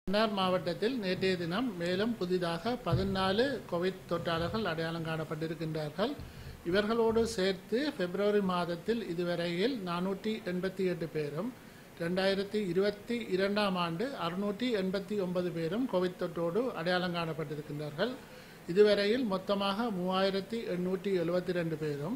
மன்னார் மாவட்டத்தில் நேற்றைய தினம் மேலும் புதிதாக பதினாலு கோவிட் தொற்றாளர்கள் அடையாளம் காணப்பட்டிருக்கின்றார்கள் இவர்களோடு சேர்த்து பிப்ரவரி மாதத்தில் இதுவரையில் நானூற்றி எண்பத்தி எட்டு பேரும் ரெண்டாயிரத்தி இருபத்தி இரண்டாம் ஆண்டு அறுநூற்றி எண்பத்தி ஒன்பது பேரும் கோவிட் தொற்றோடு அடையாளம் காணப்பட்டிருக்கின்றார்கள் இதுவரையில் மொத்தமாக மூவாயிரத்தி எண்ணூற்றி எழுபத்தி ரெண்டு பேரும்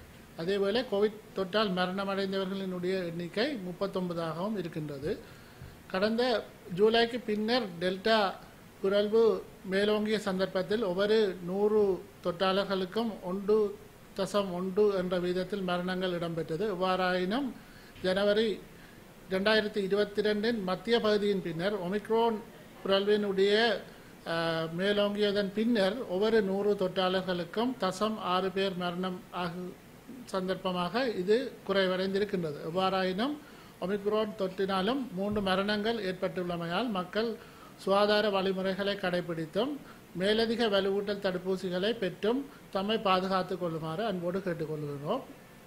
அதேபோல கோவிட் தொற்றால் மரணமடைந்தவர்களினுடைய எண்ணிக்கை முப்பத்தொன்பதாகவும் இருக்கின்றது கடந்த ஜூலைக்கு பின்னர் டெல்டா பிறழ்வு மேலோங்கிய சந்தர்ப்பத்தில் ஒவ்வொரு நூறு தொற்றாளர்களுக்கும் ஒன்று தசம் ஒன்று என்ற வீதத்தில் மரணங்கள் இடம்பெற்றது இவ்வாறாயினும் ஜனவரி ரெண்டாயிரத்தி இருபத்தி ரெண்டின் மத்திய பகுதியின் பின்னர் ஒமிக்ரோன் பிறழ்வினுடைய அஹ், மேலோங்கியதன் பின்னர் ஒவ்வொரு நூறு தொற்றாளர்களுக்கும் தசம் ஆறு பேர் மரணம் ஆகு சந்தர்ப்பமாக இது குறைவடைந்திருக்கின்றது எவ்வாறாயினும் ஒமிக்ரோன் தொற்றினாலும் மூன்று மரணங்கள் ஏற்பட்டுள்ளமையால் மக்கள் சுகாதார வழிமுறைகளை கடைபிடித்தும் மேலதிக வலுவூட்டல் தடுப்பூசிகளை பெற்றும் தம்மை பாதுகாத்துக் கொள்ளுமாறு அன்போடு கேட்டுக்கொள்கிறோம்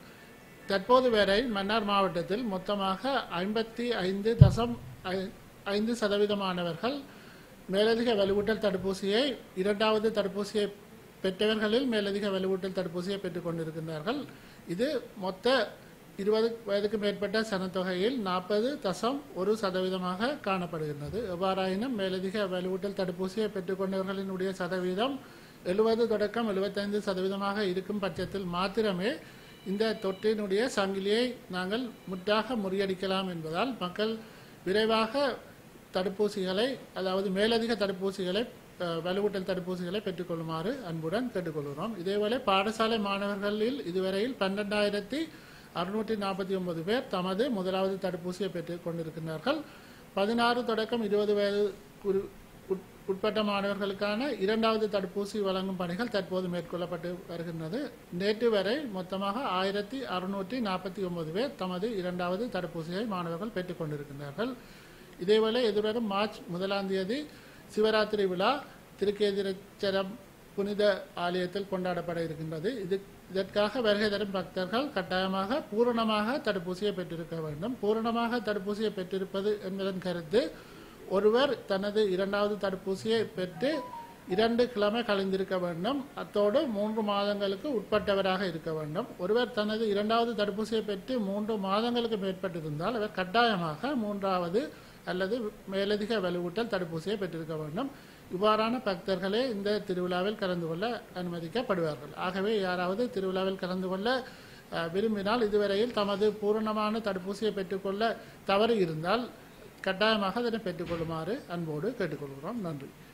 தற்போது வரை மன்னார் மாவட்டத்தில் மொத்தமாக ஐம்பத்தி ஐந்து தசம் ஐ- ஐந்து சதவீதமானவர்கள் மேலதிக வலுவூட்டல் தடுப்பூசியை இரண்டாவது தடுப்பூசியை பெற்றவர்களில் மேலதிக வலுவூட்டல் தடுப்பூசியை பெற்றுக் கொண்டிருக்கின்றார்கள் இது மொத்த இருபது வயதுக்கு மேற்பட்ட சனத்தொகையில் நாற்பது தசம் ஒரு சதவீதமாக காணப்படுகின்றது எவ்வாறாயினும் மேலதிக வலுவூட்டல் தடுப்பூசியை பெற்றுக்கொண்டவர்களினுடைய சதவீதம் எழுபது தொடக்கம் எழுபத்தைந்து சதவீதமாக இருக்கும் பட்சத்தில் மாத்திரமே இந்த தொற்றினுடைய சங்கிலியை நாங்கள் முற்றாக முறியடிக்கலாம் என்பதால் மக்கள் விரைவாக தடுப்பூசிகளை அதாவது மேலதிக தடுப்பூசிகளை அஹ், வலுவூட்டல் தடுப்பூசிகளை பெற்றுக்கொள்ளுமாறு அன்புடன் கேட்டுக்கொள்கிறோம் இதேவேளை பாடசாலை மாணவர்களில் இதுவரையில் பன்னெண்டாயிரத்தி அறுநூற்றி நாற்பத்தி ஒன்பது பேர் தமது முதலாவது தடுப்பூசியை பெற்றுக் கொண்டிருக்கிறார்கள் பதினாறு தொடக்கம் இருபது வயது குறி- உட்- உட்பட்ட மாணவர்களுக்கான இரண்டாவது தடுப்பூசி வழங்கும் பணிகள் தற்போது மேற்கொள்ளப்பட்டு வருகின்றது நேற்று வரை மொத்தமாக ஆயிரத்தி அறுநூற்றி நாற்பத்தி ஒன்பது பேர் தமது இரண்டாவது தடுப்பூசியை மாணவர்கள் பெற்றுக் கொண்டிருக்கின்றார்கள் இதேவேளை எதிர்வரும் மார்ச் முதலாம் தேதி சிவராத்திரி விழா திருக்கேதிரச்சரம் புனித ஆலயத்தில் கொண்டாடப்பட இருக்கின்றது இது இதற்காக வருகை தரும் பக்தர்கள் கட்டாயமாக பூரணமாக தடுப்பூசியை பெற்றிருக்க வேண்டும் பூரணமாக தடுப்பூசியை பெற்றிருப்பது என்பதன் கருத்து ஒருவர் தனது இரண்டாவது தடுப்பூசியை பெற்று இரண்டு கிழமை கழிந்திருக்க வேண்டும் அத்தோடு மூன்று மாதங்களுக்கு உட்பட்டவராக இருக்க வேண்டும் ஒருவர் தனது இரண்டாவது தடுப்பூசியை பெற்று மூன்று மாதங்களுக்கு மேற்பட்டிருந்தால் அவர் கட்டாயமாக மூன்றாவது அல்லது மேலதிக வலுவூட்டல் தடுப்பூசியை பெற்றிருக்க வேண்டும் இவ்வாறான பக்தர்களே இந்த திருவிழாவில் கலந்து கொள்ள அனுமதிக்கப்படுவார்கள் ஆகவே யாராவது திருவிழாவில் கலந்து கொள்ள அஹ், விரும்பினால் இதுவரையில் தமது பூரணமான தடுப்பூசியை பெற்றுக்கொள்ள தவறு இருந்தால் கட்டாயமாக அதனை பெற்றுக்கொள்ளுமாறு அன்போடு கேட்டுக்கொள்கிறோம் நன்றி